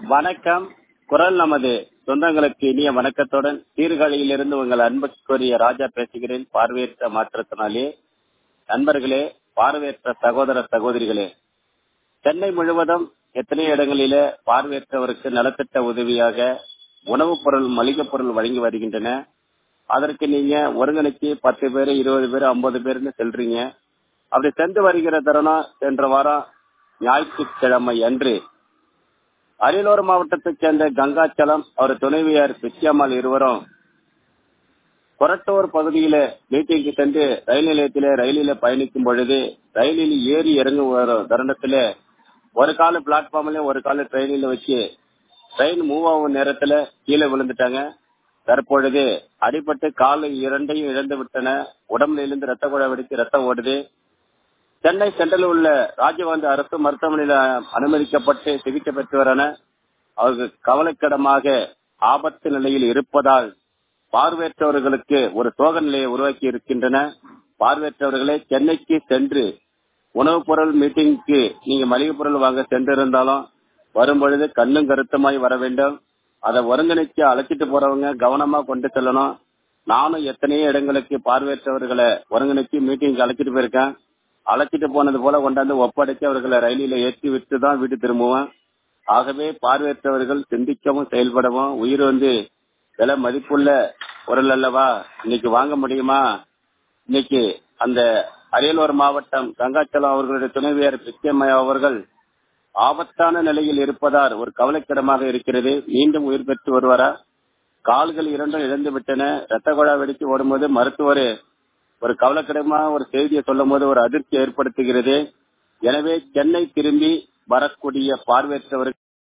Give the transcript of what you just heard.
வணக்கம் குரல் நமது சொந்தங்களுக்கு இனிய வணக்கத்துடன் சீர்காழியிலிருந்து உங்கள் அன்புக்குரிய ராஜா பேசுகிறேன் பார்வையற்ற மாற்றத்தினாலே நண்பர்களே பார்வையற்ற சகோதர சகோதரிகளே சென்னை முழுவதும் எத்தனை இடங்களிலே பார்வையற்றவருக்கு நலத்திட்ட உதவியாக உணவுப் பொருள் மளிகை பொருள் வழங்கி வருகின்றன அதற்கு நீங்க ஒருங்கிணைச்சு பத்து பேர் இருபது பேர் ஐம்பது பேர்னு செல்றீங்க அப்படி சென்று வருகிற தருணம் சென்ற வாரம் ஞாயிற்றுக்கிழமை அன்று அரியலூர் மாவட்டத்தைச் சேர்ந்த கங்காச்சலம் அவர் துணைவியார் பிச்சியம்மாள் இருவரும் கொரட்டூர் பகுதியில மீட்டிங்கு சென்று ரயில் நிலையத்திலே ரயிலில பயணிக்கும் பொழுது ரயிலில் ஏறி இறங்கும் வரும் தருணத்துல ஒரு கால பிளாட்ஃபார்ம்ல ஒரு கால ட்ரெயினில் வச்சு ட்ரெயின் மூவ் ஆகும் நேரத்துல கீழே விழுந்துட்டாங்க தற்பொழுது அடிபட்டு காலை இரண்டையும் இழந்து விட்டன உடம்புல இருந்து ரத்த குழா வெடித்து ரத்தம் ஓடுது சென்னை சென்ட்ரல் உள்ள ராஜீவ்காந்தி அரசு மருத்துவமனையில் அனுமதிக்கப்பட்டு சிகிச்சை பெற்று வரன அவர்கள் கவலைக்கிடமாக ஆபத்து நிலையில் இருப்பதால் பார்வையற்றவர்களுக்கு ஒரு சோக நிலையை உருவாக்கி இருக்கின்றன பார்வையற்றவர்களே சென்னைக்கு சென்று உணவுப் பொருள் மீட்டிங்க்கு நீங்க மளிகை பொருள் வாங்க சென்றிருந்தாலும் வரும் பொழுது கண்ணும் கருத்துமாய் வர வேண்டும் அதை ஒருங்கிணைச்சு அழைச்சிட்டு போறவங்க கவனமா கொண்டு செல்லணும் நானும் எத்தனையோ இடங்களுக்கு பார்வையற்றவர்களை ஒருங்கிணைச்சு மீட்டிங்க்கு அழைச்சிட்டு போயிருக்கேன் அழைச்சிட்டு போனது போல கொண்டாந்து ஒப்படைச்சு அவர்களை ரயிலில ஏற்றி விட்டு தான் வீட்டு திரும்புவேன் ஆகவே பார்வையற்றவர்கள் சிந்திக்கவும் செயல்படவும் உயிர் வந்து விலை மதிப்புள்ள பொருள் அல்லவா இன்னைக்கு வாங்க முடியுமா இன்னைக்கு அந்த அரியலூர் மாவட்டம் கங்காச்சலம் அவர்களுடைய துணைவியார் பிச்சைமையா அவர்கள் ஆபத்தான நிலையில் இருப்பதால் ஒரு கவலைக்கிடமாக இருக்கிறது மீண்டும் உயிர் பெற்று வருவாரா கால்கள் இரண்டும் இழந்து விட்டன ரத்த குழா வெடித்து ஓடும்போது மருத்துவர் ஒரு கவலைக்கிடமான ஒரு செய்தியை சொல்லும் போது ஒரு அதிர்ச்சி ஏற்படுத்துகிறது எனவே சென்னை திரும்பி வரக்கூடிய பார்வையற்றவர்கள்